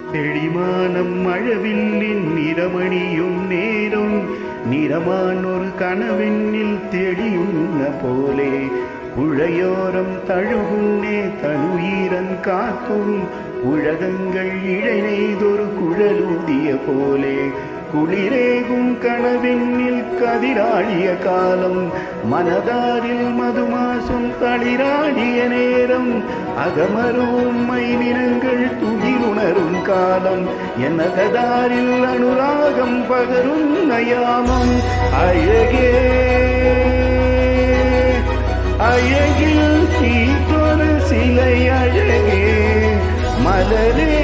தெளிமானம் மழவில்லின் நிறமணியும் நேரம் நிறமான் ஒரு கனவெண்ணில் தெளியுண்ண போலே உழையோரம் தழுகுன்னே தனுஈரன் காக்கும் உலகங்கள் இழைநெய்தொரு குழலூதிய போலே குளிரேகும் கனவெண்ணில் கதிராடிய காலம் மனதாரில் மதுமாசம் தளிராடிய நேரம் அகமரும் மைனினங்கள் துகிலுணரும் காலம் எனகதாரில் அனுராகம் பகரும் நயாமம் அழகே அழகில் தீத்தொரு சிலை அழகே மலரே